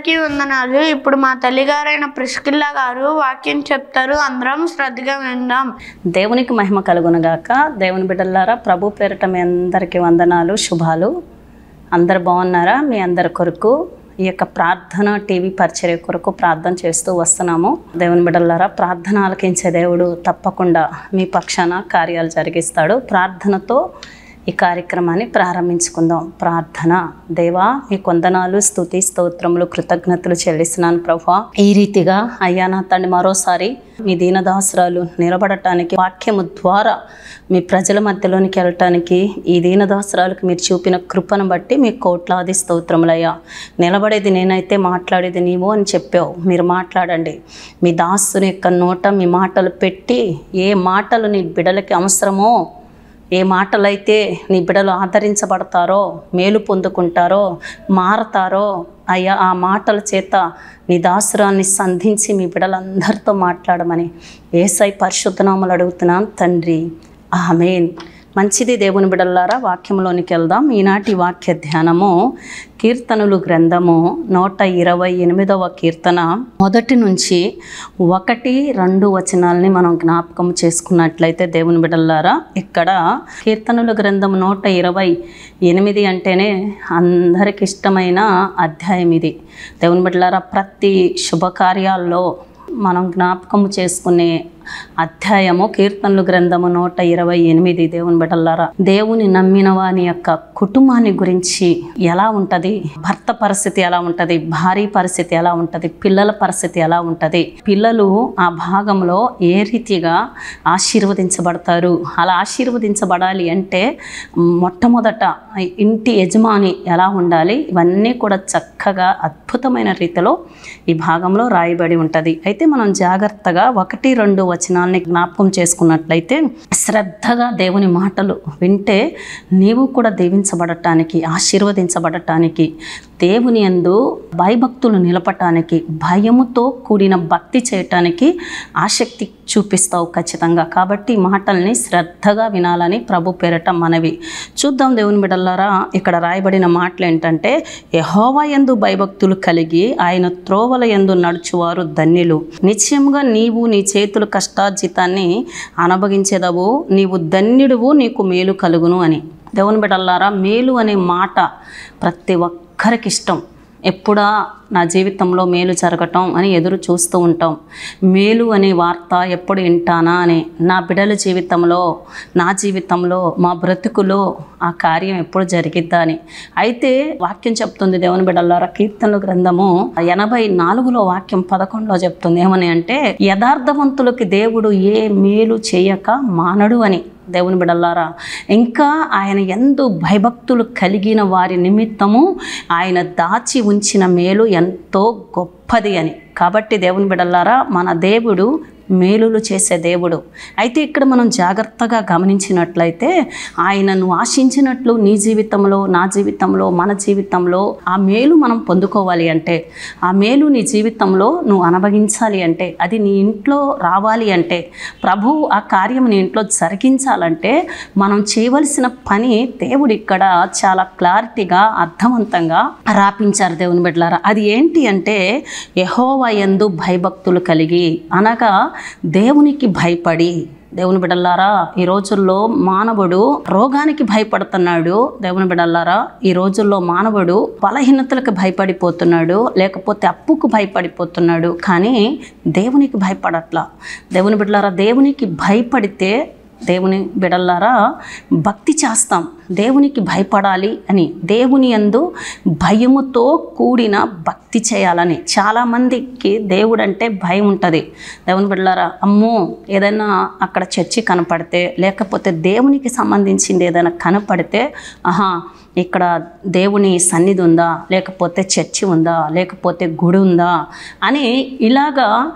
అందరికీ వందనాలు ఇప్పుడు మా తల్లిగారైన ప్రిస్కిల్లా గారు వాక్యం చెప్తారు అందరం శ్రద్ధగా విందాం దేవునికి మహిమ కలుగునుగాక దేవుని బిడ్డలారా ప్రభు పేరిట మీ అందరికీ వందనాలు శుభాలు అందరు బాగున్నారా మీ అందరి కొరకు ఈ యొక్క ప్రార్థన టీవీ పరిచర్య కొరకు ప్రార్థన చేస్తూ వస్తున్నాము దేవుని బిడ్డలారా ప్రార్థన ఆలకించే దేవుడు తప్పకుండా మీ పక్షాన కార్యాలు జరిగిస్తాడు ప్రార్థనతో ఈ కార్యక్రమాన్ని ప్రారంభించుకుందాం ప్రార్థన దేవా మీ కొందనాలు స్తుతి స్తోత్రములు కృతజ్ఞతలు చెల్లిస్తున్నాను ప్రభా ఈ రీతిగా అయ్యా నా తండ్రి మరోసారి మీ దీనదాసురాలు నిలబడటానికి వాక్యము ద్వారా మీ ప్రజల మధ్యలోనికి వెళ్ళటానికి ఈ దీనదాసురాలకు మీరు చూపిన కృపను బట్టి మీ కోట్లాది స్తోత్రములయ్యా నిలబడేది నేనైతే మాట్లాడేది నీవు అని చెప్పావు మీరు మాట్లాడండి మీ దాసుని యొక్క నోట మీ మాటలు పెట్టి ఏ మాటలు నీ బిడలకి అవసరమో ఏ మాటలైతే నీ బిడలు ఆదరించబడతారో మేలు పొందుకుంటారో మారతారో అయ్యా ఆ మాటల చేత నీ దాసురాన్ని సంధించి మీ బిడలందరితో మాట్లాడమని ఏసై పరిశుద్ధనామలు అడుగుతున్నాను తండ్రి ఆమెన్ మంచిది దేవుని బిడల్లారా వాక్యంలోనికి వెళ్దాం ఈనాటి వాక్య ధ్యానము కీర్తనలు గ్రంథము నూట ఇరవై ఎనిమిదవ కీర్తన మొదటి నుంచి ఒకటి రెండు వచనాలని మనం జ్ఞాపకం చేసుకున్నట్లయితే దేవుని బిడల్లారా ఇక్కడ కీర్తనలు గ్రంథం నూట ఇరవై ఎనిమిది అంటేనే అందరికి ఇష్టమైన అధ్యాయం ఇది దేవుని బిడ్డలారా ప్రతి శుభకార్యాల్లో మనం జ్ఞాపకం చేసుకునే అధ్యాయము కీర్తనలు గ్రంథము నూట ఇరవై ఎనిమిది దేవుని బిడ్డలారా దేవుని నమ్మిన వాని యొక్క కుటుంబాన్ని గురించి ఎలా ఉంటది భర్త పరిస్థితి ఎలా ఉంటది భార్య పరిస్థితి ఎలా ఉంటది పిల్లల పరిస్థితి ఎలా ఉంటది పిల్లలు ఆ భాగంలో ఏ రీతిగా ఆశీర్వదించబడతారు అలా ఆశీర్వదించబడాలి అంటే మొట్టమొదట ఇంటి యజమాని ఎలా ఉండాలి ఇవన్నీ కూడా చక్కగా అద్భుతమైన రీతిలో ఈ భాగంలో రాయబడి ఉంటుంది అయితే మనం జాగ్రత్తగా ఒకటి రెండు వచనాల్ని జ్ఞాపకం చేసుకున్నట్లయితే శ్రద్ధగా దేవుని మాటలు వింటే నీవు కూడా దీవించబడటానికి ఆశీర్వదించబడటానికి దేవుని యందు భయభక్తులు నిలపటానికి భయముతో కూడిన భక్తి చేయటానికి ఆసక్తి చూపిస్తావు ఖచ్చితంగా కాబట్టి ఈ మాటల్ని శ్రద్ధగా వినాలని ప్రభు పేరట మనవి చూద్దాం దేవుని బిడల్లారా ఇక్కడ రాయబడిన మాటలు ఏంటంటే యహోవా యందు భయభక్తులు కలిగి ఆయన త్రోవల యందు నడుచువారు ధన్యులు నిశ్చయముగా నీవు నీ చేతుల కష్టార్జితాన్ని అనుభవించేదవు నీవు ధన్యుడువు నీకు మేలు కలుగును అని దేవుని బిడ్డలారా మేలు అనే మాట ప్రతి ఒక్కరికి ఇష్టం ఎప్పుడా నా జీవితంలో మేలు జరగటం అని ఎదురు చూస్తూ ఉంటాం మేలు అనే వార్త ఎప్పుడు వింటానా అని నా బిడ్డల జీవితంలో నా జీవితంలో మా బ్రతుకులో ఆ కార్యం ఎప్పుడు జరిగిద్దా అని అయితే వాక్యం చెప్తుంది దేవుని బిడ్డలారా కీర్తనల గ్రంథము ఎనభై నాలుగులో వాక్యం పదకొండులో చెప్తుంది ఏమని అంటే యథార్థవంతులకి దేవుడు ఏ మేలు చేయక మానడు అని దేవుని బిడల్లారా ఇంకా ఆయన ఎందు భయభక్తులు కలిగిన వారి నిమిత్తము ఆయన దాచి ఉంచిన మేలు ఎంతో గొప్పది అని కాబట్టి దేవుని బిడల్లారా మన దేవుడు మేలులు చేసే దేవుడు అయితే ఇక్కడ మనం జాగ్రత్తగా గమనించినట్లయితే ఆయనను ఆశించినట్లు నీ జీవితంలో నా జీవితంలో మన జీవితంలో ఆ మేలు మనం పొందుకోవాలి అంటే ఆ మేలు నీ జీవితంలో నువ్వు అనుభవించాలి అంటే అది నీ ఇంట్లో రావాలి అంటే ప్రభు ఆ కార్యం నీ ఇంట్లో జరిగించాలంటే మనం చేయవలసిన పని దేవుడు ఇక్కడ చాలా క్లారిటీగా అర్థవంతంగా రాపించారు దేవుని బిడ్డలారా అది ఏంటి అంటే యహోవ యందు భయభక్తులు కలిగి అనగా దేవునికి భయపడి దేవుని బిడల్లారా ఈ రోజుల్లో మానవుడు రోగానికి భయపడుతున్నాడు దేవుని బిడల్లారా ఈ రోజుల్లో మానవుడు బలహీనతలకు భయపడిపోతున్నాడు లేకపోతే అప్పుకు భయపడిపోతున్నాడు కానీ దేవునికి భయపడట్లా దేవుని బిడ్డలారా దేవునికి భయపడితే దేవుని బిడల్లారా భక్తి చేస్తాం దేవునికి భయపడాలి అని దేవుని యందు భయముతో కూడిన భక్తి చేయాలని చాలామందికి దేవుడు అంటే భయం ఉంటుంది దేవుని బిడ్డలారా అమ్మో ఏదైనా అక్కడ చర్చి కనపడితే లేకపోతే దేవునికి సంబంధించింది ఏదైనా కనపడితే ఆహా ఇక్కడ దేవుని సన్నిధి ఉందా లేకపోతే చర్చి ఉందా లేకపోతే గుడి ఉందా అని ఇలాగా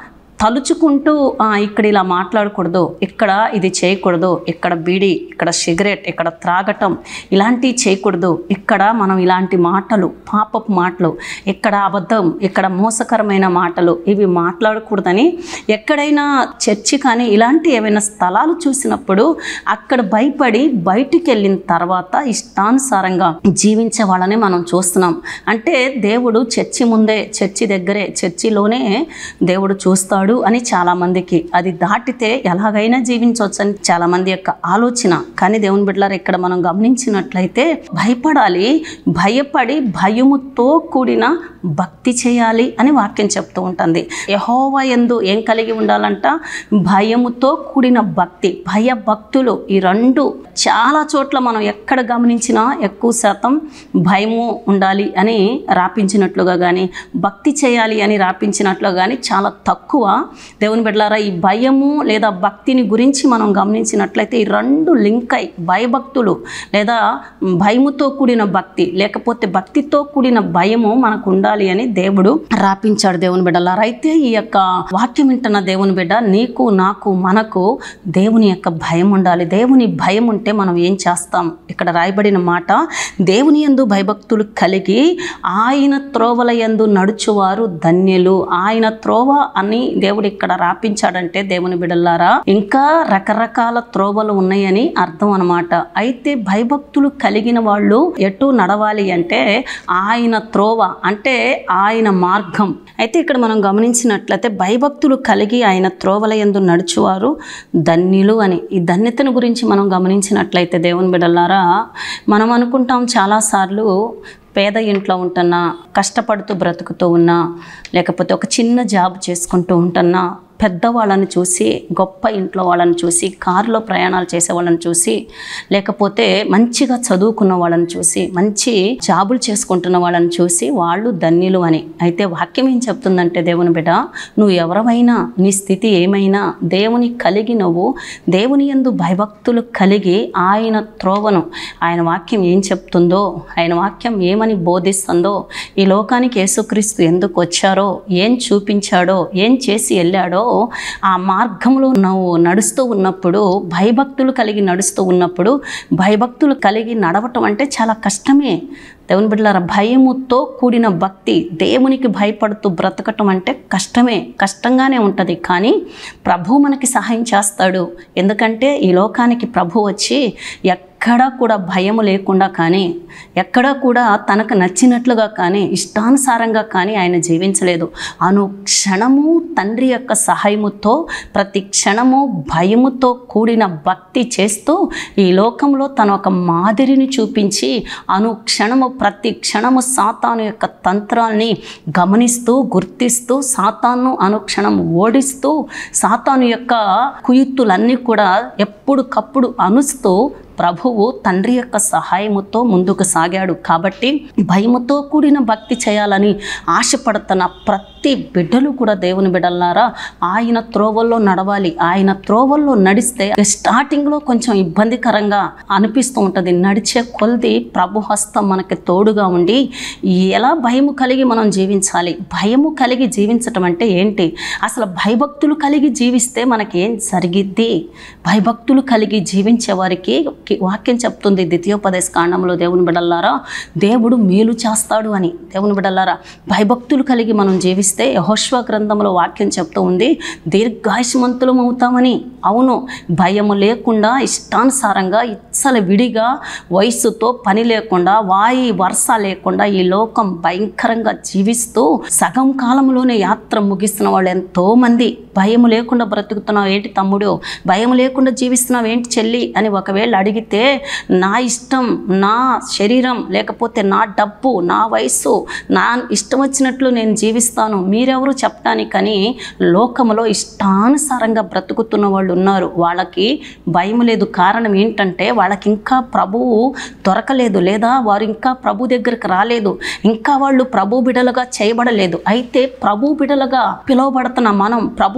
తలుచుకుంటూ "ఆ, ఇక్కడ ఇలా మాట్లాడకూడదు ఇక్కడ ఇది చేయకూడదు ఇక్కడ బీడి ఇక్కడ సిగరెట్ ఇక్కడ త్రాగటం ఇలాంటివి చేయకూడదు ఇక్కడ మనం ఇలాంటి మాటలు పాపపు మాటలు ఇక్కడ అబద్ధం ఇక్కడ మోసకరమైన మాటలు ఇవి మాట్లాడకూడదని ఎక్కడైనా చర్చి కానీ ఇలాంటి ఏమైనా స్థలాలు చూసినప్పుడు అక్కడ భయపడి బయటికి వెళ్ళిన తర్వాత ఇష్టానుసారంగా జీవించే వాళ్ళని మనం చూస్తున్నాం అంటే దేవుడు చర్చి ముందే చర్చి దగ్గరే చర్చిలోనే దేవుడు చూస్తాడు అని చాలామందికి అది దాటితే ఎలాగైనా జీవించవచ్చు అని చాలామంది యొక్క ఆలోచన కానీ దేవుని బిడ్డలారు ఇక్కడ మనం గమనించినట్లయితే భయపడాలి భయపడి భయముతో కూడిన భక్తి చేయాలి అని వాక్యం చెప్తూ ఉంటుంది యహోవా ఎందు ఏం కలిగి ఉండాలంట భయముతో కూడిన భక్తి భయ భక్తులు ఈ రెండు చాలా చోట్ల మనం ఎక్కడ గమనించినా ఎక్కువ శాతం భయము ఉండాలి అని రాపించినట్లుగా కానీ భక్తి చేయాలి అని రాపించినట్లుగా కానీ చాలా తక్కువ దేవుని బిడ్డలారా ఈ భయము లేదా భక్తిని గురించి మనం గమనించినట్లయితే ఈ రెండు లింక్ అయి భయభక్తులు లేదా భయముతో కూడిన భక్తి లేకపోతే భక్తితో కూడిన భయము మనకు ఉండాలి అని దేవుడు రాపించాడు దేవుని బిడ్డలారా అయితే ఈ యొక్క వాక్యం వింటున్న దేవుని బిడ్డ నీకు నాకు మనకు దేవుని యొక్క భయం ఉండాలి దేవుని భయం ఉంటే మనం ఏం చేస్తాం ఇక్కడ రాయబడిన మాట దేవుని యందు భయభక్తులు కలిగి ఆయన త్రోవల యందు నడుచువారు ధన్యులు ఆయన త్రోవ అని దేవుడు ఇక్కడ రాపించాడంటే దేవుని బిడల్లారా ఇంకా రకరకాల త్రోవలు ఉన్నాయని అర్థం అనమాట అయితే భయభక్తులు కలిగిన వాళ్ళు ఎటు నడవాలి అంటే ఆయన త్రోవ అంటే ఆయన మార్గం అయితే ఇక్కడ మనం గమనించినట్లయితే భయభక్తులు కలిగి ఆయన త్రోవల యందు నడుచువారు ధన్యులు అని ఈ ధన్యతను గురించి మనం గమనించినట్లయితే దేవుని బిడల్లారా మనం అనుకుంటాం చాలాసార్లు పేద ఇంట్లో ఉంటున్నా కష్టపడుతూ బ్రతుకుతూ ఉన్నా లేకపోతే ఒక చిన్న జాబ్ చేసుకుంటూ ఉంటున్నా పెద్దవాళ్ళని చూసి గొప్ప ఇంట్లో వాళ్ళని చూసి కారులో ప్రయాణాలు చేసే వాళ్ళని చూసి లేకపోతే మంచిగా చదువుకున్న వాళ్ళని చూసి మంచి జాబులు చేసుకుంటున్న వాళ్ళని చూసి వాళ్ళు ధన్యులు అని అయితే వాక్యం ఏం చెప్తుందంటే దేవుని బిడ్డ నువ్వు ఎవరమైనా నీ స్థితి ఏమైనా దేవుని కలిగి నువ్వు దేవుని యందు భయభక్తులు కలిగి ఆయన త్రోవను ఆయన వాక్యం ఏం చెప్తుందో ఆయన వాక్యం ఏమని బోధిస్తుందో ఈ లోకానికి యేసుక్రీస్తు ఎందుకు వచ్చారో ఏం చూపించాడో ఏం చేసి వెళ్ళాడో ఆ మార్గంలో నువ్వు నడుస్తూ ఉన్నప్పుడు భయభక్తులు కలిగి నడుస్తూ ఉన్నప్పుడు భయభక్తులు కలిగి నడవటం అంటే చాలా కష్టమే దేవుని బిడ్డలారా భయముతో కూడిన భక్తి దేవునికి భయపడుతూ బ్రతకటం అంటే కష్టమే కష్టంగానే ఉంటుంది కానీ ప్రభు మనకి సహాయం చేస్తాడు ఎందుకంటే ఈ లోకానికి ప్రభు వచ్చి ఎక్కడా కూడా భయము లేకుండా కానీ ఎక్కడా కూడా తనకు నచ్చినట్లుగా కానీ ఇష్టానుసారంగా కానీ ఆయన జీవించలేదు అను క్షణము తండ్రి యొక్క సహాయముతో ప్రతి క్షణము భయముతో కూడిన భక్తి చేస్తూ ఈ లోకంలో తన ఒక మాదిరిని చూపించి అను క్షణము ప్రతి క్షణము సాతాను యొక్క తంత్రాల్ని గమనిస్తూ గుర్తిస్తూ సాతాను అనుక్షణం ఓడిస్తూ సాతాను యొక్క కుయుత్తులన్నీ కూడా ఎప్పుడుకప్పుడు అనుస్తూ ప్రభువు తండ్రి యొక్క సహాయముతో ముందుకు సాగాడు కాబట్టి భయముతో కూడిన భక్తి చేయాలని ఆశపడుతున్న ప్రతి బిడ్డలు కూడా దేవుని బిడ్డలారా ఆయన త్రోవల్లో నడవాలి ఆయన త్రోవల్లో నడిస్తే స్టార్టింగ్లో కొంచెం ఇబ్బందికరంగా అనిపిస్తూ ఉంటుంది నడిచే కొలది ప్రభు హస్తం మనకి తోడుగా ఉండి ఎలా భయము కలిగి మనం జీవించాలి భయము కలిగి జీవించటం అంటే ఏంటి అసలు భయభక్తులు కలిగి జీవిస్తే మనకి ఏం జరిగిద్ది భయభక్తులు కలిగి జీవించే వారికి కి- వాక్యం చెప్తుంది ద్వితీయోపదేశ కాండంలో దేవుని బిడల్లారా దేవుడు మేలు చేస్తాడు అని దేవుని బిడల్లారా భయభక్తులు కలిగి మనం జీవిస్తే యహోష్వ గ్రంథంలో వాక్యం చెప్తూ ఉంది దీర్ఘాయుష్మంతులం అవుతామని అవును భయము లేకుండా ఇష్టానుసారంగా ఇచ్చల విడిగా వయస్సుతో పని లేకుండా వాయి వరుస లేకుండా ఈ లోకం భయంకరంగా జీవిస్తూ సగం కాలంలోనే యాత్ర ముగిస్తున్న వాళ్ళు ఎంతో మంది భయం లేకుండా బ్రతుకుతున్నావు ఏంటి తమ్ముడు భయం లేకుండా జీవిస్తున్నావు ఏంటి చెల్లి అని ఒకవేళ అడిగితే నా ఇష్టం నా శరీరం లేకపోతే నా డబ్బు నా వయస్సు నా ఇష్టం వచ్చినట్లు నేను జీవిస్తాను మీరెవరు చెప్పడానికని లోకములో ఇష్టానుసారంగా బ్రతుకుతున్న వాళ్ళు ఉన్నారు వాళ్ళకి భయం లేదు కారణం ఏంటంటే వాళ్ళకి ఇంకా ప్రభువు దొరకలేదు లేదా వారు ఇంకా ప్రభు దగ్గరికి రాలేదు ఇంకా వాళ్ళు ప్రభు బిడలుగా చేయబడలేదు అయితే ప్రభు బిడలుగా పిలువబడుతున్న మనం ప్రభు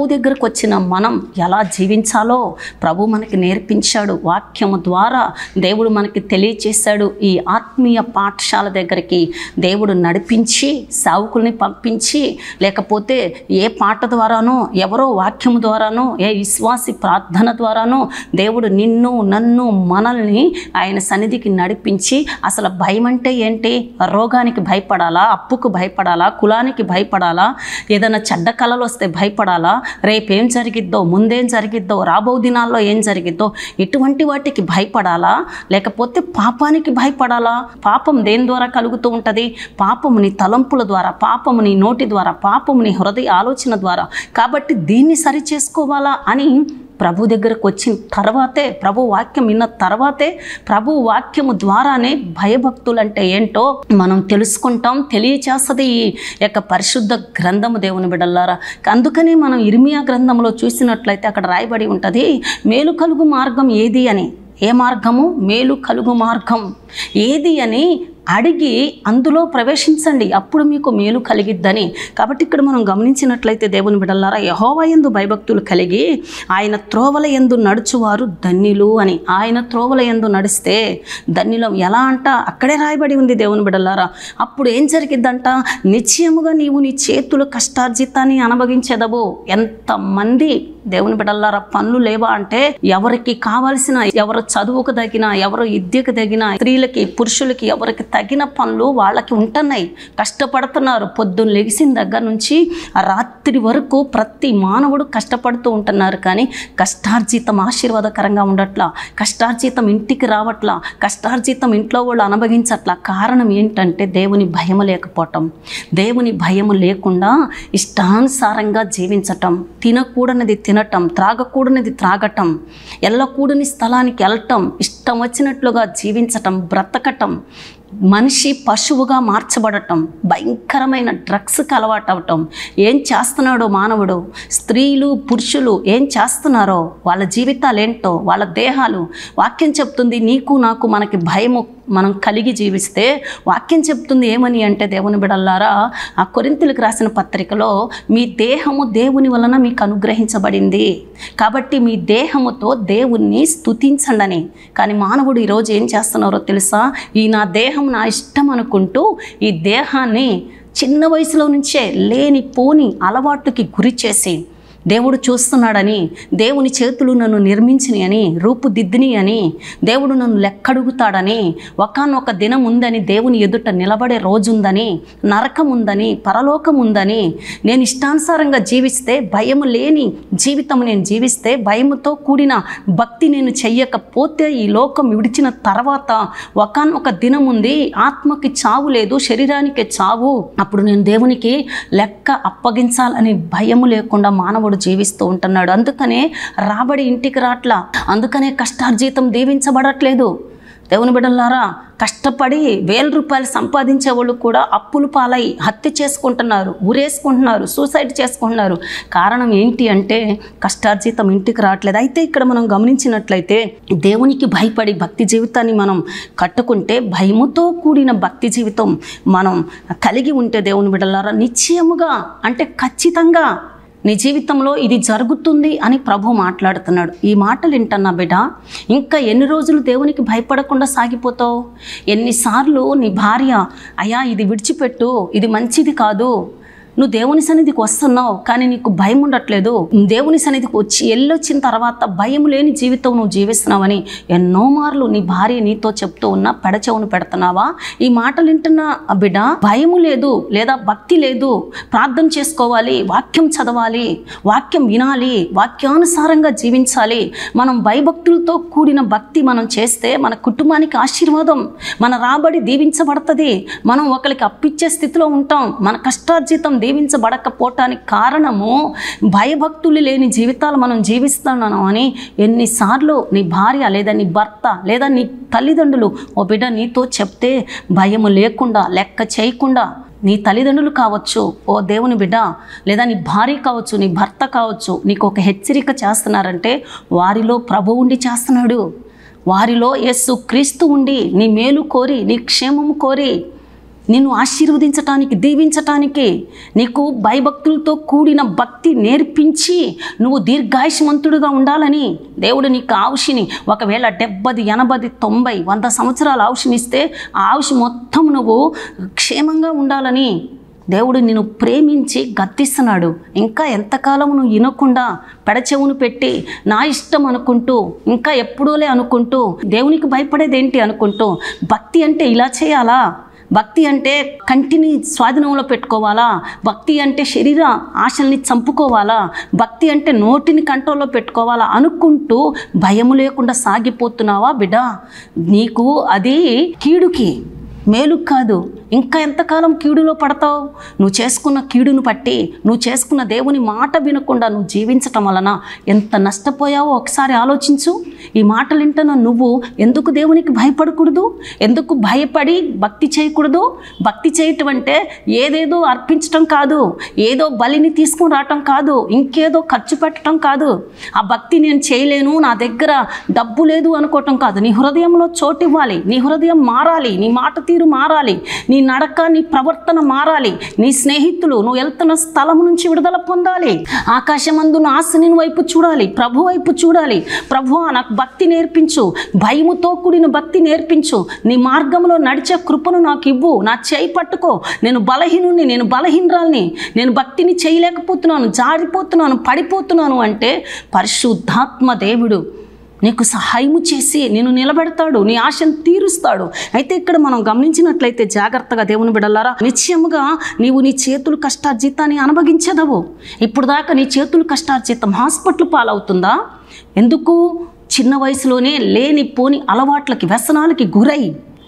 ప్రభు దగ్గరకు వచ్చిన మనం ఎలా జీవించాలో ప్రభు మనకి నేర్పించాడు వాక్యము ద్వారా దేవుడు మనకి తెలియచేశాడు ఈ ఆత్మీయ పాఠశాల దగ్గరికి దేవుడు నడిపించి సావుకుల్ని పంపించి లేకపోతే ఏ పాట ద్వారానో ఎవరో వాక్యము ద్వారానో ఏ విశ్వాసి ప్రార్థన ద్వారానో దేవుడు నిన్ను నన్ను మనల్ని ఆయన సన్నిధికి నడిపించి అసలు భయం అంటే ఏంటి రోగానికి భయపడాలా అప్పుకు భయపడాలా కులానికి భయపడాలా ఏదైనా చెడ్డ కళలు వస్తే భయపడాలా రేపేం జరిగిద్దో ముందేం జరిగిద్దో రాబో దినాల్లో ఏం జరిగిద్దో ఇటువంటి వాటికి భయపడాలా లేకపోతే పాపానికి భయపడాలా పాపం దేని ద్వారా కలుగుతూ ఉంటుంది పాపము నీ తలంపుల ద్వారా పాపము నీ నోటి ద్వారా పాపము నీ హృదయ ఆలోచన ద్వారా కాబట్టి దీన్ని సరి చేసుకోవాలా అని ప్రభు దగ్గరకు వచ్చిన తర్వాతే ప్రభు వాక్యం విన్న తర్వాతే ప్రభు వాక్యము ద్వారానే భయభక్తులు అంటే ఏంటో మనం తెలుసుకుంటాం తెలియచేస్తుంది ఈ యొక్క పరిశుద్ధ గ్రంథము దేవుని బిడల్లారా అందుకని మనం ఇర్మియా గ్రంథంలో చూసినట్లయితే అక్కడ రాయబడి ఉంటుంది మేలు కలుగు మార్గం ఏది అని ఏ మార్గము మేలు కలుగు మార్గం ఏది అని అడిగి అందులో ప్రవేశించండి అప్పుడు మీకు మేలు కలిగిద్దని కాబట్టి ఇక్కడ మనం గమనించినట్లయితే దేవుని బిడల్లారా యహోవ ఎందు భయభక్తులు కలిగి ఆయన త్రోవల ఎందు నడుచువారు ధన్యులు అని ఆయన త్రోవల ఎందు నడిస్తే ధన్యులం ఎలా అంట అక్కడే రాయబడి ఉంది దేవుని బిడల్లారా అప్పుడు ఏం జరిగిద్దంట నిశ్చయముగా నీవు నీ చేతుల కష్టార్జితాన్ని అనుభవించేదవు ఎంతమంది దేవుని బిడ్డలారా పనులు లేవా అంటే ఎవరికి కావాల్సిన ఎవరు చదువుకు తగిన ఎవరు విద్యకు తగిన స్త్రీలకి పురుషులకి ఎవరికి తగిన పనులు వాళ్ళకి ఉంటున్నాయి కష్టపడుతున్నారు పొద్దున్న లెగిసిన దగ్గర నుంచి ఆ రాత్రి వరకు ప్రతి మానవుడు కష్టపడుతూ ఉంటున్నారు కానీ కష్టార్జితం ఆశీర్వాదకరంగా ఉండట్లా కష్టార్జితం ఇంటికి రావట్లా కష్టార్జితం ఇంట్లో వాళ్ళు అనుభవించట్లా కారణం ఏంటంటే దేవుని భయము లేకపోవటం దేవుని భయము లేకుండా ఇష్టానుసారంగా జీవించటం తినకూడనిది తినటం త్రాగకూడనిది త్రాగటం వెళ్ళకూడని స్థలానికి వెళ్ళటం ఇష్టం వచ్చినట్లుగా జీవించటం బ్రతకటం మనిషి పశువుగా మార్చబడటం భయంకరమైన డ్రగ్స్కి అలవాటు అవటం ఏం చేస్తున్నాడో మానవుడు స్త్రీలు పురుషులు ఏం చేస్తున్నారో వాళ్ళ జీవితాలు ఏంటో వాళ్ళ దేహాలు వాక్యం చెప్తుంది నీకు నాకు మనకి భయము మనం కలిగి జీవిస్తే వాక్యం చెప్తుంది ఏమని అంటే దేవుని బిడల్లారా ఆ కొరింతలకు రాసిన పత్రికలో మీ దేహము దేవుని వలన మీకు అనుగ్రహించబడింది కాబట్టి మీ దేహముతో దేవుణ్ణి స్తుతించండి కానీ మానవుడు ఈరోజు ఏం చేస్తున్నారో తెలుసా ఈ నా దేహం నా ఇష్టం అనుకుంటూ ఈ దేహాన్ని చిన్న వయసులో నుంచే లేని పోని అలవాటుకి గురి చేసి దేవుడు చూస్తున్నాడని దేవుని చేతులు నన్ను నిర్మించిని అని రూపుదిద్దిని అని దేవుడు నన్ను లెక్కడుగుతాడని ఒకనొక దినం ఉందని దేవుని ఎదుట నిలబడే రోజుందని నరకం ఉందని పరలోకం ఉందని నేను ఇష్టానుసారంగా జీవిస్తే భయము లేని జీవితం నేను జీవిస్తే భయముతో కూడిన భక్తి నేను చెయ్యకపోతే ఈ లోకం విడిచిన తర్వాత ఒకనొక దినం ఉంది ఆత్మకి చావు లేదు శరీరానికి చావు అప్పుడు నేను దేవునికి లెక్క అప్పగించాలని భయము లేకుండా మానవుడు జీవిస్తూ ఉంటున్నాడు అందుకనే రాబడి ఇంటికి రాట్లా అందుకనే కష్టార్జితం దీవించబడట్లేదు దేవుని బిడ్డలారా కష్టపడి వేల రూపాయలు సంపాదించే వాళ్ళు కూడా అప్పులు పాలై హత్య చేసుకుంటున్నారు ఊరేసుకుంటున్నారు సూసైడ్ చేసుకుంటున్నారు కారణం ఏంటి అంటే కష్టార్జితం ఇంటికి రావట్లేదు అయితే ఇక్కడ మనం గమనించినట్లయితే దేవునికి భయపడి భక్తి జీవితాన్ని మనం కట్టుకుంటే భయముతో కూడిన భక్తి జీవితం మనం కలిగి ఉంటే దేవుని బిడ్డలారా నిశ్చయముగా అంటే ఖచ్చితంగా నీ జీవితంలో ఇది జరుగుతుంది అని ప్రభు మాట్లాడుతున్నాడు ఈ మాటలు వింటున్నా బిడ్డ ఇంకా ఎన్ని రోజులు దేవునికి భయపడకుండా సాగిపోతావు ఎన్నిసార్లు నీ భార్య అయ్యా ఇది విడిచిపెట్టు ఇది మంచిది కాదు నువ్వు దేవుని సన్నిధికి వస్తున్నావు కానీ నీకు భయం ఉండట్లేదు దేవుని సన్నిధికి వచ్చి వెళ్ళొచ్చిన తర్వాత భయం లేని జీవితం నువ్వు జీవిస్తున్నావని ఎన్నో మార్లు నీ భార్య నీతో చెప్తూ ఉన్నా పెడచెవును పెడుతున్నావా ఈ మాటలు వింటున్న బిడ్డ భయము లేదు లేదా భక్తి లేదు ప్రార్థన చేసుకోవాలి వాక్యం చదవాలి వాక్యం వినాలి వాక్యానుసారంగా జీవించాలి మనం భయభక్తులతో కూడిన భక్తి మనం చేస్తే మన కుటుంబానికి ఆశీర్వాదం మన రాబడి దీవించబడుతుంది మనం ఒకరికి అప్పిచ్చే స్థితిలో ఉంటాం మన కష్టార్జితం దీవించబడకపోవటానికి కారణము భయభక్తులు లేని జీవితాలు మనం జీవిస్తున్నాను అని ఎన్నిసార్లు నీ భార్య లేదా నీ భర్త లేదా నీ తల్లిదండ్రులు ఓ బిడ్డ నీతో చెప్తే భయము లేకుండా లెక్క చేయకుండా నీ తల్లిదండ్రులు కావచ్చు ఓ దేవుని బిడ్డ లేదా నీ భార్య కావచ్చు నీ భర్త కావచ్చు నీకు ఒక హెచ్చరిక చేస్తున్నారంటే వారిలో ప్రభు ఉండి చేస్తున్నాడు వారిలో యేసు క్రీస్తు ఉండి నీ మేలు కోరి నీ క్షేమము కోరి నిన్ను ఆశీర్వదించటానికి దీవించటానికి నీకు భయభక్తులతో కూడిన భక్తి నేర్పించి నువ్వు దీర్ఘాయుష్మంతుడుగా ఉండాలని దేవుడు నీకు ఆవుషిని ఒకవేళ డెబ్బది ఎనభది తొంభై వంద సంవత్సరాల ఆవుషినిస్తే ఆ ఆవుషి మొత్తం నువ్వు క్షేమంగా ఉండాలని దేవుడు నిన్ను ప్రేమించి గద్దిస్తున్నాడు ఇంకా ఎంతకాలం నువ్వు వినకుండా పెడచెవును పెట్టి నా ఇష్టం అనుకుంటూ ఇంకా ఎప్పుడోలే అనుకుంటూ దేవునికి భయపడేదేంటి అనుకుంటూ భక్తి అంటే ఇలా చేయాలా భక్తి అంటే కంటిని స్వాధీనంలో పెట్టుకోవాలా భక్తి అంటే శరీర ఆశల్ని చంపుకోవాలా భక్తి అంటే నోటిని కంట్రోల్లో పెట్టుకోవాలా అనుకుంటూ భయము లేకుండా సాగిపోతున్నావా బిడ్డ నీకు అది కీడుకి మేలు కాదు ఇంకా ఎంతకాలం కీడులో పడతావు నువ్వు చేసుకున్న కీడును బట్టి నువ్వు చేసుకున్న దేవుని మాట వినకుండా నువ్వు జీవించటం వలన ఎంత నష్టపోయావో ఒకసారి ఆలోచించు ఈ మాటలు వింటున్న నువ్వు ఎందుకు దేవునికి భయపడకూడదు ఎందుకు భయపడి భక్తి చేయకూడదు భక్తి చేయటం అంటే ఏదేదో అర్పించటం కాదు ఏదో బలిని తీసుకుని రావటం కాదు ఇంకేదో ఖర్చు పెట్టడం కాదు ఆ భక్తి నేను చేయలేను నా దగ్గర డబ్బు లేదు అనుకోవటం కాదు నీ హృదయంలో చోటు ఇవ్వాలి నీ హృదయం మారాలి నీ మాట తీరు మారాలి నీ నడక నీ ప్రవర్తన మారాలి నీ స్నేహితులు నువ్వు వెళ్తున్న స్థలం నుంచి విడుదల పొందాలి ఆకాశమందు ఆశని వైపు చూడాలి ప్రభు వైపు చూడాలి ప్రభు నాకు భక్తి నేర్పించు భయముతో కూడిన భక్తి నేర్పించు నీ మార్గంలో నడిచే కృపను నాకు ఇవ్వు నా చేయి పట్టుకో నేను బలహీనుని నేను బలహీనరాల్ని నేను భక్తిని చేయలేకపోతున్నాను జారిపోతున్నాను పడిపోతున్నాను అంటే పరిశుద్ధాత్మ దేవుడు నీకు సహాయము చేసి నేను నిలబెడతాడు నీ ఆశను తీరుస్తాడు అయితే ఇక్కడ మనం గమనించినట్లయితే జాగ్రత్తగా దేవుని బిడలారా నిశ్చయముగా నీవు నీ చేతులు కష్టార్జితాన్ని అనుభవించదవు ఇప్పుడు దాకా నీ చేతులు కష్టార్జితం హాస్పిటల్ పాలవుతుందా ఎందుకు చిన్న వయసులోనే లేని పోని అలవాట్లకి వ్యసనాలకి గురై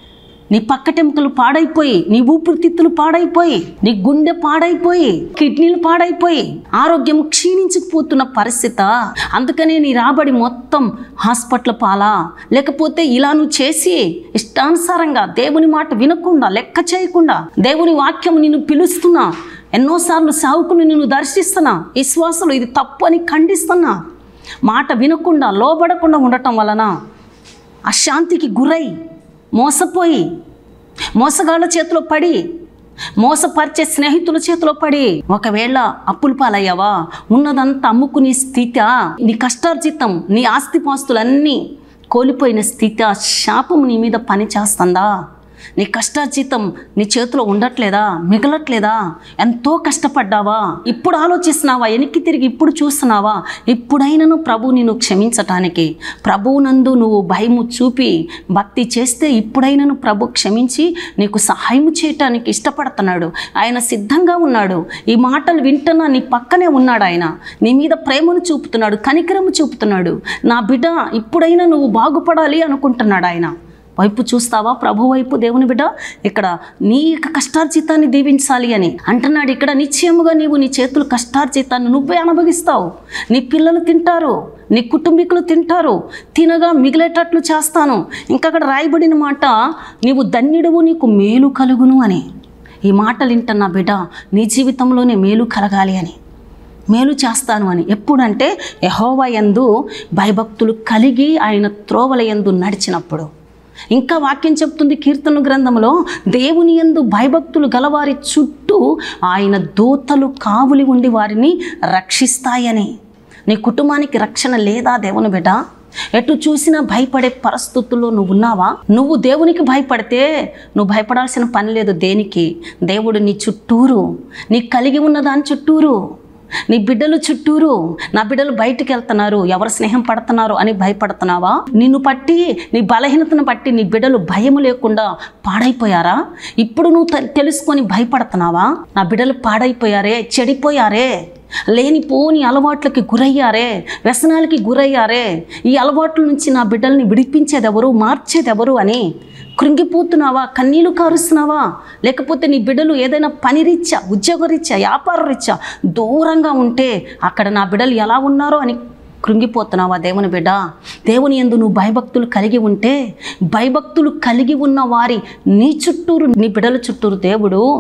నీ పక్కటెముకలు పాడైపోయి నీ ఊపిరితిత్తులు పాడైపోయి నీ గుండె పాడైపోయి కిడ్నీలు పాడైపోయి ఆరోగ్యం క్షీణించుకుపోతున్న పరిస్థితి అందుకనే నీ రాబడి మొత్తం హాస్పిటల్ పాలా లేకపోతే ఇలా నువ్వు చేసి ఇష్టానుసారంగా దేవుని మాట వినకుండా లెక్క చేయకుండా దేవుని వాక్యం నిన్ను పిలుస్తున్నా ఎన్నోసార్లు సావుకుని నిన్ను దర్శిస్తున్నా విశ్వాసులు ఇది తప్పు అని ఖండిస్తున్నా మాట వినకుండా లోబడకుండా ఉండటం వలన అశాంతికి గురై మోసపోయి మోసగాళ్ళ చేతిలో పడి మోసపరిచే స్నేహితుల చేతిలో పడి ఒకవేళ అప్పుల పాలయ్యావా ఉన్నదంతా అమ్ముకునే స్థితి నీ కష్టార్జితం నీ ఆస్తిపాస్తులన్నీ కోల్పోయిన స్థితి ఆ శాపం నీ మీద పని చేస్తుందా నీ కష్టార్జితం నీ చేతిలో ఉండట్లేదా మిగలట్లేదా ఎంతో కష్టపడ్డావా ఇప్పుడు ఆలోచిస్తున్నావా వెనక్కి తిరిగి ఇప్పుడు చూస్తున్నావా ఇప్పుడైనను ప్రభు నిన్ను క్షమించటానికి ప్రభువునందు నువ్వు భయము చూపి భక్తి చేస్తే ఇప్పుడైనను ప్రభు క్షమించి నీకు సహాయం చేయటానికి ఇష్టపడుతున్నాడు ఆయన సిద్ధంగా ఉన్నాడు ఈ మాటలు వింటున్నా నీ పక్కనే ఉన్నాడు ఆయన నీ మీద ప్రేమను చూపుతున్నాడు కనికరము చూపుతున్నాడు నా బిడ్డ ఇప్పుడైనా నువ్వు బాగుపడాలి అనుకుంటున్నాడు ఆయన వైపు చూస్తావా ప్రభు వైపు దేవుని బిడ్డ ఇక్కడ నీ యొక్క కష్టార్జితాన్ని దీవించాలి అని అంటున్నాడు ఇక్కడ నిశ్చయముగా నీవు నీ చేతులు కష్టార్జితాన్ని నువ్వే అనుభవిస్తావు నీ పిల్లలు తింటారు నీ కుటుంబీకులు తింటారు తినగా మిగిలేటట్లు చేస్తాను ఇంకా అక్కడ రాయబడిన మాట నీవు ధన్యుడువు నీకు మేలు కలుగును అని ఈ మాటలు వింటున్నా బిడ్డ నీ జీవితంలోనే మేలు కలగాలి అని మేలు చేస్తాను అని ఎప్పుడంటే యహోవా యందు భయభక్తులు కలిగి ఆయన త్రోవల యందు నడిచినప్పుడు ఇంకా వాక్యం చెప్తుంది కీర్తన గ్రంథంలో దేవుని యందు భయభక్తులు గలవారి చుట్టూ ఆయన దూతలు కావులి ఉండి వారిని రక్షిస్తాయని నీ కుటుంబానికి రక్షణ లేదా దేవుని బిడ్డ ఎటు చూసినా భయపడే పరిస్థితుల్లో నువ్వు ఉన్నావా నువ్వు దేవునికి భయపడితే నువ్వు భయపడాల్సిన పని లేదు దేనికి దేవుడు నీ చుట్టూరు నీ కలిగి ఉన్న దాని చుట్టూరు నీ బిడ్డలు చుట్టూరు నా బిడ్డలు బయటికి వెళ్తున్నారు ఎవరు స్నేహం పడుతున్నారు అని భయపడుతున్నావా నిన్ను పట్టి నీ బలహీనతను బట్టి నీ బిడ్డలు భయము లేకుండా పాడైపోయారా ఇప్పుడు నువ్వు తె- తెలుసుకొని భయపడుతున్నావా నా బిడ్డలు పాడైపోయారే చెడిపోయారే లేనిపోని అలవాట్లకి గురయ్యారే వ్యసనాలకి గురయ్యారే ఈ అలవాట్ల నుంచి నా బిడ్డల్ని విడిపించేదెవరు మార్చేదెవరు అని కృంగిపోతున్నావా కన్నీళ్లు కారుస్తున్నావా లేకపోతే నీ బిడ్డలు ఏదైనా పని రీత్యా ఉద్యోగ రీత్యా వ్యాపార రీత్యా దూరంగా ఉంటే అక్కడ నా బిడ్డలు ఎలా ఉన్నారో అని కృంగిపోతున్నావా దేవుని బిడ్డ దేవుని ఎందు నువ్వు భయభక్తులు కలిగి ఉంటే భయభక్తులు కలిగి ఉన్న వారి నీ చుట్టూరు నీ బిడ్డల చుట్టూరు దేవుడు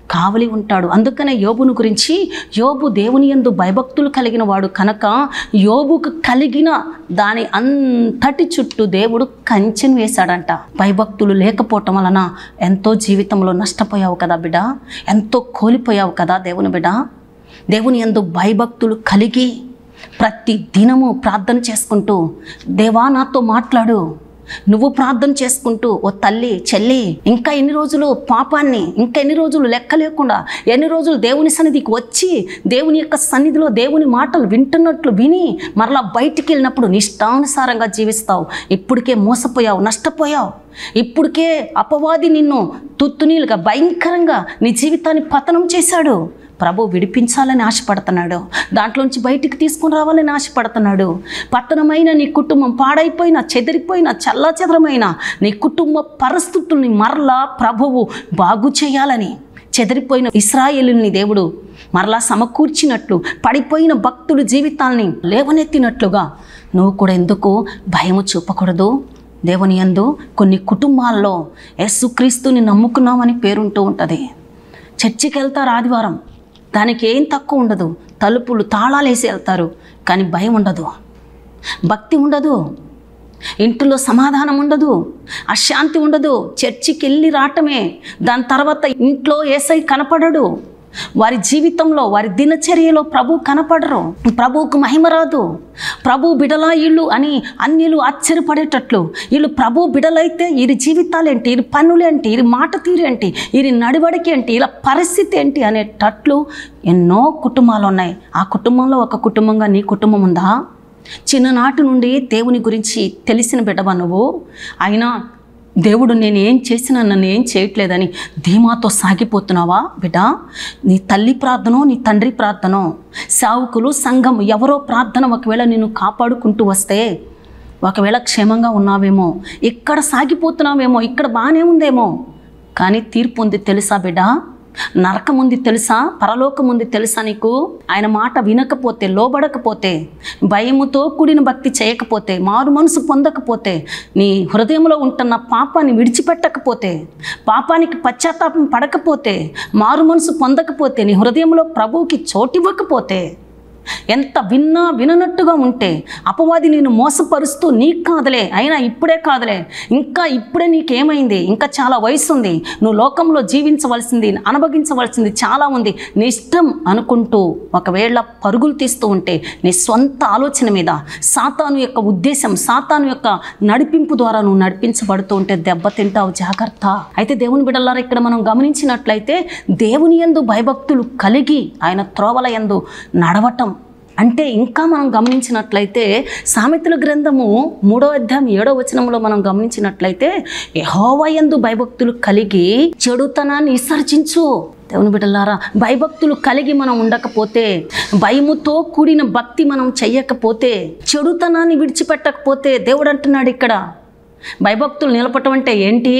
కావలి ఉంటాడు అందుకనే యోబును గురించి యోబు దేవుని యందు భయభక్తులు కలిగిన వాడు కనుక యోబుకు కలిగిన దాని అంతటి చుట్టూ దేవుడు కంచెను వేశాడంట భయభక్తులు లేకపోవటం వలన ఎంతో జీవితంలో నష్టపోయావు కదా బిడ్డ ఎంతో కోల్పోయావు కదా దేవుని బిడ్డ దేవుని యందు భయభక్తులు కలిగి ప్రతి దినము ప్రార్థన చేసుకుంటూ దేవా నాతో మాట్లాడు నువ్వు ప్రార్థన చేసుకుంటూ ఓ తల్లి చెల్లి ఇంకా ఎన్ని రోజులు పాపాన్ని ఇంకా ఎన్ని రోజులు లెక్క లేకుండా ఎన్ని రోజులు దేవుని సన్నిధికి వచ్చి దేవుని యొక్క సన్నిధిలో దేవుని మాటలు వింటున్నట్లు విని మరలా బయటికి వెళ్ళినప్పుడు నిష్టానుసారంగా జీవిస్తావు ఇప్పటికే మోసపోయావు నష్టపోయావు ఇప్పటికే అపవాది నిన్ను తుత్తునీలుగా భయంకరంగా నీ జీవితాన్ని పతనం చేశాడు ప్రభు విడిపించాలని ఆశపడుతున్నాడు దాంట్లోంచి బయటికి తీసుకుని రావాలని ఆశపడుతున్నాడు పతనమైన నీ కుటుంబం పాడైపోయిన చెదిరిపోయిన చల్లాచెదరమైన నీ కుటుంబ పరిస్థితుల్ని మరలా ప్రభువు బాగు చేయాలని చెదిరిపోయిన ఇస్రాయేలుని దేవుడు మరలా సమకూర్చినట్లు పడిపోయిన భక్తుల జీవితాల్ని లేవనెత్తినట్లుగా నువ్వు కూడా ఎందుకు భయము చూపకూడదు దేవుని యందు కొన్ని కుటుంబాల్లో యేసుక్రీస్తుని నమ్ముకున్నామని పేరుంటూ ఉంటుంది చర్చికి వెళ్తారు ఆదివారం దానికి ఏం తక్కువ ఉండదు తలుపులు తాళాలు వేసి వెళ్తారు కానీ భయం ఉండదు భక్తి ఉండదు ఇంటిలో సమాధానం ఉండదు అశాంతి ఉండదు చర్చికి వెళ్ళి రావటమే దాని తర్వాత ఇంట్లో ఏసై కనపడడు వారి జీవితంలో వారి దినచర్యలో ప్రభు కనపడరు ప్రభువుకు మహిమ రాదు ప్రభు బిడలా ఇల్లు అని అన్యులు ఆశ్చర్యపడేటట్లు వీళ్ళు ప్రభు బిడలైతే వీరి జీవితాలు ఏంటి వీరి పనులు ఏంటి వీరి మాట తీరు ఏంటి వీరి నడివడికి ఏంటి ఇలా పరిస్థితి ఏంటి అనేటట్లు ఎన్నో కుటుంబాలు ఉన్నాయి ఆ కుటుంబంలో ఒక కుటుంబంగా నీ కుటుంబం ఉందా చిన్ననాటి నుండి దేవుని గురించి తెలిసిన బిడ్డవా నువ్వు అయినా దేవుడు నేను ఏం చేసినా నన్ను ఏం చేయట్లేదని ధీమాతో సాగిపోతున్నావా బిడ్డ నీ తల్లి ప్రార్థనో నీ తండ్రి ప్రార్థనో సావుకులు సంఘం ఎవరో ప్రార్థన ఒకవేళ నిన్ను కాపాడుకుంటూ వస్తే ఒకవేళ క్షేమంగా ఉన్నావేమో ఇక్కడ సాగిపోతున్నావేమో ఇక్కడ బాగానే ఉందేమో కానీ తీర్పు ఉంది తెలుసా బిడ్డ నరకం ఉంది తెలుసా పరలోకం ఉంది తెలుసా నీకు ఆయన మాట వినకపోతే లోబడకపోతే భయముతో కూడిన భక్తి చేయకపోతే మారు మనసు పొందకపోతే నీ హృదయంలో ఉంటున్న పాపాన్ని విడిచిపెట్టకపోతే పాపానికి పశ్చాత్తాపం పడకపోతే మారు మనసు పొందకపోతే నీ హృదయంలో ప్రభువుకి చోటివ్వకపోతే ఎంత విన్నా విననట్టుగా ఉంటే అపవాది నేను మోసపరుస్తూ నీకు కాదులే అయినా ఇప్పుడే కాదులే ఇంకా ఇప్పుడే నీకేమైంది ఇంకా చాలా వయసు ఉంది నువ్వు లోకంలో జీవించవలసింది అనుభవించవలసింది చాలా ఉంది నీ ఇష్టం అనుకుంటూ ఒకవేళ పరుగులు తీస్తూ ఉంటే నీ స్వంత ఆలోచన మీద సాతాను యొక్క ఉద్దేశం సాతాను యొక్క నడిపింపు ద్వారా నువ్వు నడిపించబడుతూ ఉంటే దెబ్బతింటావు జాగ్రత్త అయితే దేవుని బిడ్డలారా ఇక్కడ మనం గమనించినట్లయితే దేవుని యందు భయభక్తులు కలిగి ఆయన త్రోవల యందు నడవటం అంటే ఇంకా మనం గమనించినట్లయితే సామెతల గ్రంథము మూడో అధ్యాయం ఏడో వచనంలో మనం గమనించినట్లయితే యహోవయందు భయభక్తులు కలిగి చెడుతనాన్ని విసర్జించు దేవుని బిడ్డలారా భయభక్తులు కలిగి మనం ఉండకపోతే భయముతో కూడిన భక్తి మనం చెయ్యకపోతే చెడుతనాన్ని విడిచిపెట్టకపోతే దేవుడు అంటున్నాడు ఇక్కడ భయభక్తులు నిలపటం అంటే ఏంటి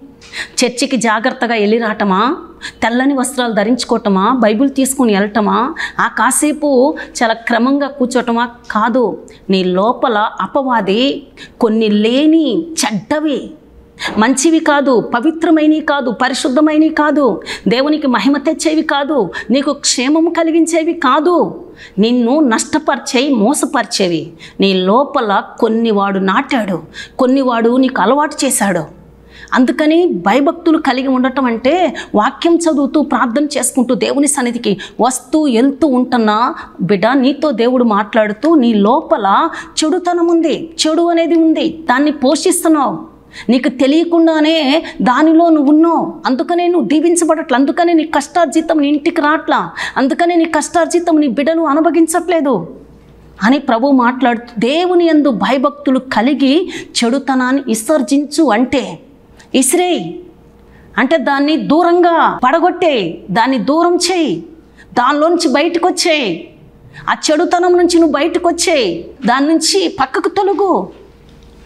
చర్చికి జాగ్రత్తగా వెళ్ళి రావటమా తెల్లని వస్త్రాలు ధరించుకోవటమా బైబిల్ తీసుకుని వెళ్ళటమా ఆ కాసేపు చాలా క్రమంగా కూర్చోటమా కాదు నీ లోపల అపవాది కొన్ని లేని చెడ్డవి మంచివి కాదు పవిత్రమైనవి కాదు పరిశుద్ధమైనవి కాదు దేవునికి మహిమ తెచ్చేవి కాదు నీకు క్షేమం కలిగించేవి కాదు నిన్ను నష్టపరిచేవి మోసపరిచేవి నీ లోపల కొన్ని వాడు నాటాడు కొన్ని వాడు నీకు అలవాటు చేశాడు అందుకని భయభక్తులు కలిగి ఉండటం అంటే వాక్యం చదువుతూ ప్రార్థన చేసుకుంటూ దేవుని సన్నిధికి వస్తూ వెళ్తూ ఉంటున్నా బిడ్డ నీతో దేవుడు మాట్లాడుతూ నీ లోపల చెడుతనం ఉంది చెడు అనేది ఉంది దాన్ని పోషిస్తున్నావు నీకు తెలియకుండానే దానిలో నువ్వు ఉన్నావు అందుకనే నువ్వు దీవించబడట్ల అందుకనే నీ కష్టార్జితం నీ ఇంటికి రాట్లా అందుకనే నీ కష్టార్జితం నీ బిడ్డను అనుభవించట్లేదు అని ప్రభు మాట్లాడుతూ దేవుని యందు భయభక్తులు కలిగి చెడుతనాన్ని విసర్జించు అంటే ఇసిరేయి అంటే దాన్ని దూరంగా పడగొట్టేయి దాన్ని దూరం చేయి దానిలోంచి బయటకు వచ్చేయి ఆ చెడుతనం నుంచి నువ్వు బయటకు వచ్చేయి దాని నుంచి పక్కకు తొలగు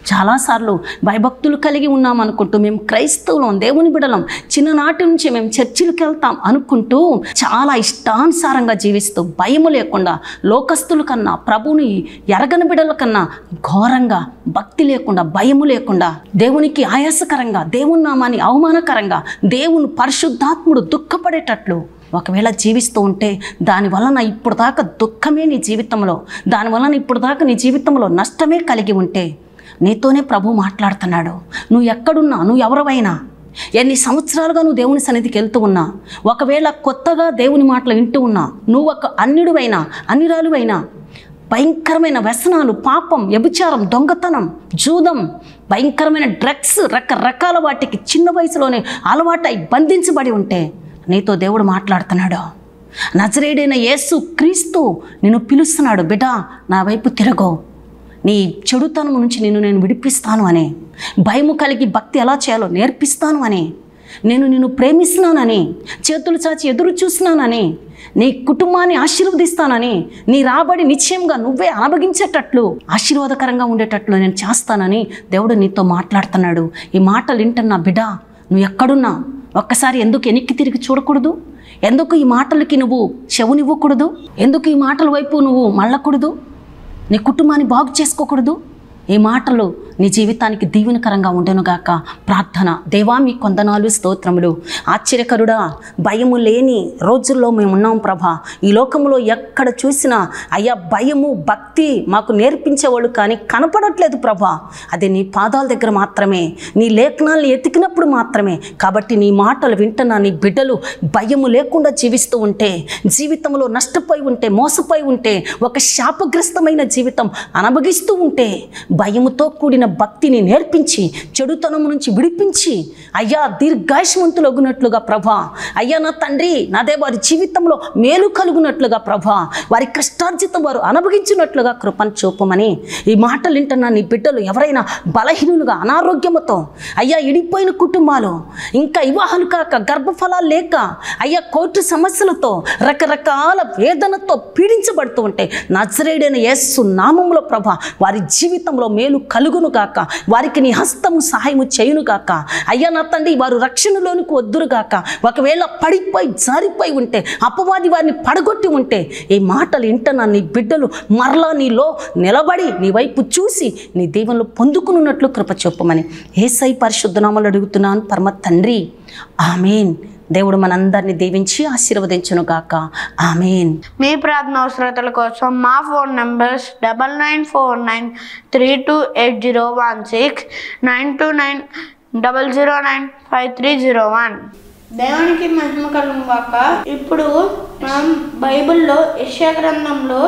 చాలాసార్లు భయభక్తులు కలిగి ఉన్నాం అనుకుంటూ మేము క్రైస్తవులం దేవుని బిడలం చిన్ననాటి నుంచి మేము చర్చిలకు వెళ్తాం అనుకుంటూ చాలా ఇష్టానుసారంగా జీవిస్తూ భయము లేకుండా లోకస్తుల కన్నా ప్రభుని ఎరగని బిడల కన్నా ఘోరంగా భక్తి లేకుండా భయము లేకుండా దేవునికి ఆయాసకరంగా దేవుని నామాన్ని అవమానకరంగా దేవుని పరిశుద్ధాత్ముడు దుఃఖపడేటట్లు ఒకవేళ జీవిస్తూ ఉంటే దాని వలన ఇప్పుడు దాకా దుఃఖమే నీ జీవితంలో దాని వలన ఇప్పుడు దాకా నీ జీవితంలో నష్టమే కలిగి ఉంటే నీతోనే ప్రభు మాట్లాడుతున్నాడు నువ్వు ఎక్కడున్నా నువ్వు ఎవరివైనా ఎన్ని సంవత్సరాలుగా నువ్వు దేవుని సన్నిధికి వెళ్తూ ఉన్నా ఒకవేళ కొత్తగా దేవుని మాటలు వింటూ ఉన్నా నువ్వు ఒక అన్యుడువైనా అన్నిరాలువైనా భయంకరమైన వ్యసనాలు పాపం వ్యభిచారం దొంగతనం జూదం భయంకరమైన డ్రగ్స్ రకరకాల వాటికి చిన్న వయసులోనే అలవాటై బంధించబడి ఉంటే నీతో దేవుడు మాట్లాడుతున్నాడు నజరేడైన యేసు క్రీస్తు నిన్ను పిలుస్తున్నాడు బిడ్డ నా వైపు తిరగో నీ చెడుతనం నుంచి నిన్ను నేను విడిపిస్తాను అని భయము కలిగి భక్తి ఎలా చేయాలో నేర్పిస్తాను అని నేను నిన్ను ప్రేమిస్తున్నానని చేతులు చాచి ఎదురు చూస్తున్నానని నీ కుటుంబాన్ని ఆశీర్వదిస్తానని నీ రాబడి నిశ్చయంగా నువ్వే అనుభవించేటట్లు ఆశీర్వాదకరంగా ఉండేటట్లు నేను చేస్తానని దేవుడు నీతో మాట్లాడుతున్నాడు ఈ మాటలు వింటున్నా బిడ్డ నువ్వు ఎక్కడున్నా ఒక్కసారి ఎందుకు వెనక్కి తిరిగి చూడకూడదు ఎందుకు ఈ మాటలకి నువ్వు చెవునివ్వకూడదు ఎందుకు ఈ మాటల వైపు నువ్వు మళ్ళకూడదు నీ కుటుంబాన్ని బాగు చేసుకోకూడదు ఈ మాటలు నీ జీవితానికి దీవెనకరంగా ఉండనుగాక ప్రార్థన దేవా మీ కొందనాలు స్తోత్రములు ఆశ్చర్యకరుడా భయము లేని రోజుల్లో మేము ఉన్నాం ప్రభా ఈ లోకంలో ఎక్కడ చూసినా అయ్యా భయము భక్తి మాకు నేర్పించేవాళ్ళు కానీ కనపడట్లేదు ప్రభా అది నీ పాదాల దగ్గర మాత్రమే నీ లేఖనాలను ఎతికినప్పుడు మాత్రమే కాబట్టి నీ మాటలు వింటున్న నీ బిడ్డలు భయము లేకుండా జీవిస్తూ ఉంటే జీవితంలో నష్టపోయి ఉంటే మోసపోయి ఉంటే ఒక శాపగ్రస్తమైన జీవితం అనుభవిస్తూ ఉంటే భయముతో కూడిన భక్తిని నేర్పించి చెడుతనము నుంచి విడిపించి అయ్యా దీర్ఘాయుష్మంతులగునట్లుగా ప్రభా అయ్యా నా తండ్రి నాదే వారి జీవితంలో మేలు కలుగునట్లుగా ప్రభా వారి కష్టార్జితం వారు అనుభవించినట్లుగా కృపను చూపమని ఈ మాటలు వింటున్న నీ బిడ్డలు ఎవరైనా బలహీనులుగా అనారోగ్యముతో అయ్యా ఇడిపోయిన కుటుంబాలు ఇంకా వివాహాలు కాక గర్భఫలాలు లేక అయ్యా కోర్టు సమస్యలతో రకరకాల వేదనతో పీడించబడుతూ ఉంటే నజరేడైన యేసు నామములో ప్రభ వారి జీవితంలో మేలు కలుగును గాక వారికి నీ హస్తము సహాయము చేయును గాక అయ్యా నా తండ్రి వారు రక్షణలోనికి వద్దురు గాక ఒకవేళ పడిపోయి జారిపోయి ఉంటే అపవాది వారిని పడగొట్టి ఉంటే ఈ మాటలు వింటున్న నీ బిడ్డలు మరలా నీలో నిలబడి నీ వైపు చూసి నీ దీవెనలు పొందుకున్నట్లు కృప చెప్పమని ఏసై పరిశుద్ధనామలు అడుగుతున్నాను పరమ తండ్రి ఆమెన్ దేవుడు మనందరినీ దీవించి ఆశీర్వదించును గాక ఆమెన్ మీ ప్రార్థన అవసరతల కోసం మా phone numbers double nine four nine three two eight zero one six nine two nine double zero nine five three zero one దేవునికి మహిమ కలుగుగాక ఇప్పుడు మనం బైబిల్లో యెషయా గ్రంథంలో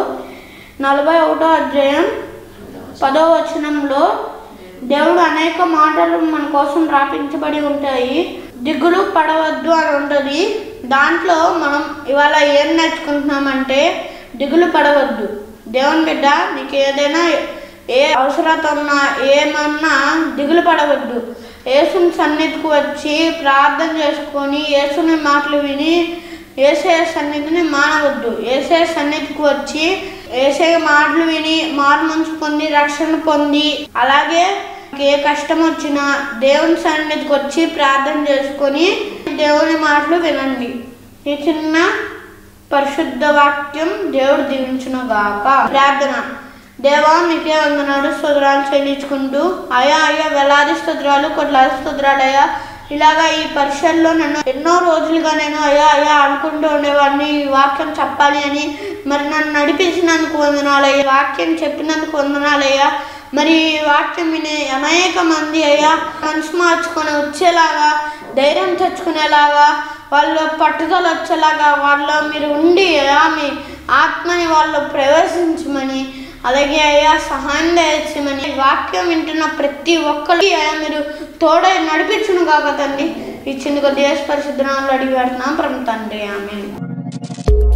నలభై ఒకటో అధ్యాయం పదో వచనంలో దేవుడు అనేక మాటలు మన కోసం రాపించబడి ఉంటాయి దిగులు పడవద్దు అని ఉంటుంది దాంట్లో మనం ఇవాళ ఏం నేర్చుకుంటున్నామంటే దిగులు పడవద్దు దేవుని బిడ్డ నీకు ఏదైనా ఏ అవసరత ఉన్నా ఏమన్నా దిగులు పడవద్దు యేసుని సన్నిధికి వచ్చి ప్రార్థన చేసుకొని యేసుని మాటలు విని ఏసే సన్నిధిని మానవద్దు ఏసే సన్నిధికి వచ్చి ఏసే మాటలు విని మారు మనసు పొంది రక్షణ పొంది అలాగే ఏ కష్టం వచ్చినా దేవుని సన్నిధికి వచ్చి ప్రార్థన చేసుకొని దేవుని మాటలు వినండి ఈ చిన్న పరిశుద్ధ వాక్యం దేవుడు దీవించును గాక ప్రార్థన దేవా మీకే వందనాలు స్తోత్రాలు చెల్లించుకుంటూ అయా అయ్యా వేలాది స్తోత్రాలు కొట్లాది స్తోత్రాలు అయ్యా ఇలాగా ఈ పరిసరలో నన్ను ఎన్నో రోజులుగా నేను అయ్యా అయ్యా అనుకుంటూ ఉండేవాడిని ఈ వాక్యం చెప్పాలి అని మరి నన్ను నడిపించినందుకు వందనాలయ్యా వాక్యం చెప్పినందుకు వందనాలయ్యా మరి ఈ వాక్యం వినే అనేక మంది అయ్యా మనసు మార్చుకొని వచ్చేలాగా ధైర్యం తెచ్చుకునేలాగా వాళ్ళు పట్టుదల వచ్చేలాగా వాళ్ళలో మీరు ఉండి అయ్యా మీ ఆత్మని వాళ్ళు ప్రవేశించమని అలాగే అయ్యా సహాయం దయచేయమని ఈ వాక్యం వింటున్న ప్రతి ఒక్కరికి అయ్యా మీరు తోడై నడిపించును కాక తండ్రి ఇచ్చింది కొద్దిగా పరిశుద్ధనాలు అడిగి పెడుతున్నాం పరమ తండ్రి ఆమె